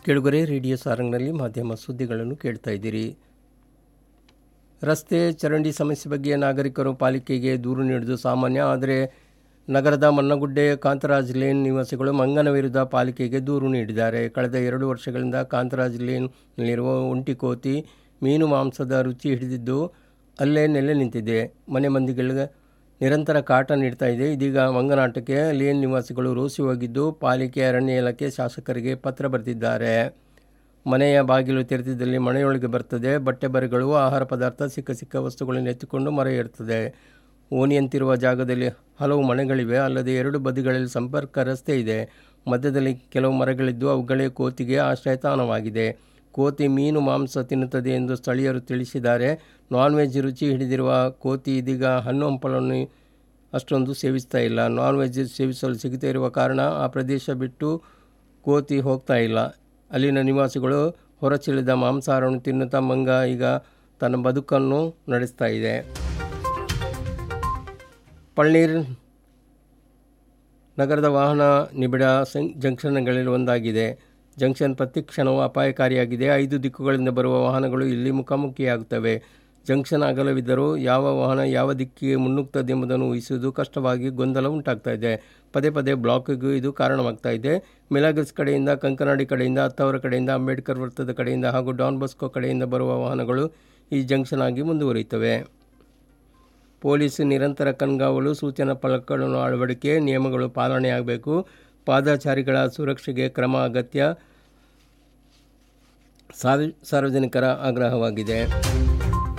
ಕೆಳಗರೆ ರೇಡಿಯೋ ಸಾರಂಗ್ನಲ್ಲಿ ಮಾಧ್ಯಮ ಸುದ್ದಿಗಳನ್ನು ಕೇಳ್ತಾ ಇದ್ದೀರಿ ರಸ್ತೆ ಚರಂಡಿ ಸಮಸ್ಯೆ ಬಗ್ಗೆ ನಾಗರಿಕರು ಪಾಲಿಕೆಗೆ ದೂರು ನೀಡುವುದು ಸಾಮಾನ್ಯ ಆದರೆ ನಗರದ ಮನ್ನಗುಡ್ಡೆ ಕಾಂತರಾಜ್ ಲೇನ್ ನಿವಾಸಿಗಳು ಮಂಗನ ವಿರುದ್ಧ ಪಾಲಿಕೆಗೆ ದೂರು ನೀಡಿದ್ದಾರೆ ಕಳೆದ ಎರಡು ವರ್ಷಗಳಿಂದ ಕಾಂತರಾಜ್ ಲೇನ್ನಲ್ಲಿರುವ ಒಂಟಿಕೋತಿ ಮೀನು ಮಾಂಸದ ರುಚಿ ಹಿಡಿದಿದ್ದು ಅಲ್ಲೇ ನೆಲೆ ನಿಂತಿದೆ ಮನೆ ಮಂದಿಗಳಿಗೆ ನಿರಂತರ ಕಾಟ ನೀಡ್ತಾ ಇದೆ ಇದೀಗ ಮಂಗನಾಟಕ್ಕೆ ಲೇನ್ ನಿವಾಸಿಗಳು ರೋಸಿ ಹೋಗಿದ್ದು ಪಾಲಿಕೆ ಅರಣ್ಯ ಇಲಾಖೆ ಶಾಸಕರಿಗೆ ಪತ್ರ ಬರೆದಿದ್ದಾರೆ ಮನೆಯ ಬಾಗಿಲು ತೆರೆದಿದ್ದಲ್ಲಿ ಮನೆಯೊಳಗೆ ಬರ್ತದೆ ಬಟ್ಟೆ ಬರೆಗಳು ಆಹಾರ ಪದಾರ್ಥ ಸಿಕ್ಕ ಸಿಕ್ಕ ವಸ್ತುಗಳನ್ನು ಎತ್ತಿಕೊಂಡು ಮರ ಏರ್ತದೆ ಓಣಿಯಂತಿರುವ ಜಾಗದಲ್ಲಿ ಹಲವು ಮನೆಗಳಿವೆ ಅಲ್ಲದೆ ಎರಡು ಬದಿಗಳಲ್ಲಿ ಸಂಪರ್ಕ ರಸ್ತೆ ಇದೆ ಮಧ್ಯದಲ್ಲಿ ಕೆಲವು ಮರಗಳಿದ್ದು ಅವುಗಳೇ ಕೋತಿಗೆ ಆಶ್ರಯ ತಾಣವಾಗಿದೆ ಕೋತಿ ಮೀನು ಮಾಂಸ ತಿನ್ನುತ್ತದೆ ಎಂದು ಸ್ಥಳೀಯರು ತಿಳಿಸಿದ್ದಾರೆ ನಾನ್ ವೆಜ್ ರುಚಿ ಹಿಡಿದಿರುವ ಕೋತಿ ಇದೀಗ ಹಣ್ಣು ಹಂಪಲನ್ನು ಅಷ್ಟೊಂದು ಸೇವಿಸ್ತಾ ಇಲ್ಲ ನಾನ್ ವೆಜ್ ಸೇವಿಸಲು ಸಿಗದೇ ಇರುವ ಕಾರಣ ಆ ಪ್ರದೇಶ ಬಿಟ್ಟು ಕೋತಿ ಹೋಗ್ತಾ ಇಲ್ಲ ಅಲ್ಲಿನ ನಿವಾಸಿಗಳು ಹೊರಚಿಳಿದ ಮಾಂಸಾಹಾರವನ್ನು ತಿನ್ನುತ್ತಾ ಮಂಗ ಈಗ ತನ್ನ ಬದುಕನ್ನು ನಡೆಸ್ತಾ ಇದೆ ಪಳ್ನೀರ್ ನಗರದ ವಾಹನ ನಿಬಿಡ ಜಂಕ್ಷನ್ಗಳಲ್ಲಿ ಒಂದಾಗಿದೆ ಜಂಕ್ಷನ್ ಪ್ರತಿ ಕ್ಷಣವೂ ಅಪಾಯಕಾರಿಯಾಗಿದೆ ಐದು ದಿಕ್ಕುಗಳಿಂದ ಬರುವ ವಾಹನಗಳು ಇಲ್ಲಿ ಮುಖಾಮುಖಿಯಾಗುತ್ತವೆ ಜಂಕ್ಷನ್ ಅಗಲವಿದ್ದರೂ ಯಾವ ವಾಹನ ಯಾವ ದಿಕ್ಕಿಗೆ ಮುನ್ನುಗ್ತದೆ ಎಂಬುದನ್ನು ಊಹಿಸುವುದು ಕಷ್ಟವಾಗಿ ಗೊಂದಲ ಉಂಟಾಗ್ತಾ ಇದೆ ಪದೇ ಪದೇ ಬ್ಲಾಕ್ಗೂ ಇದು ಕಾರಣವಾಗ್ತಾ ಇದೆ ಮಿಲಾಗಸ್ ಕಡೆಯಿಂದ ಕಂಕನಾಡಿ ಕಡೆಯಿಂದ ಹತ್ತವರ ಕಡೆಯಿಂದ ಅಂಬೇಡ್ಕರ್ ವೃತ್ತದ ಕಡೆಯಿಂದ ಹಾಗೂ ಡಾನ್ ಬಸ್ಕೋ ಕಡೆಯಿಂದ ಬರುವ ವಾಹನಗಳು ಈ ಜಂಕ್ಷನ್ ಆಗಿ ಮುಂದುವರಿಯುತ್ತವೆ ಪೊಲೀಸ್ ನಿರಂತರ ಕಣ್ಗಾವಲು ಸೂಚನಾ ಫಲಕಗಳನ್ನು ಅಳವಡಿಕೆ ನಿಯಮಗಳು ಪಾಲನೆಯಾಗಬೇಕು ಪಾದಚಾರಿಗಳ ಸುರಕ್ಷೆಗೆ ಕ್ರಮ ಅಗತ್ಯ ಸಾರ್ವಜನಿಕರ ಆಗ್ರಹವಾಗಿದೆ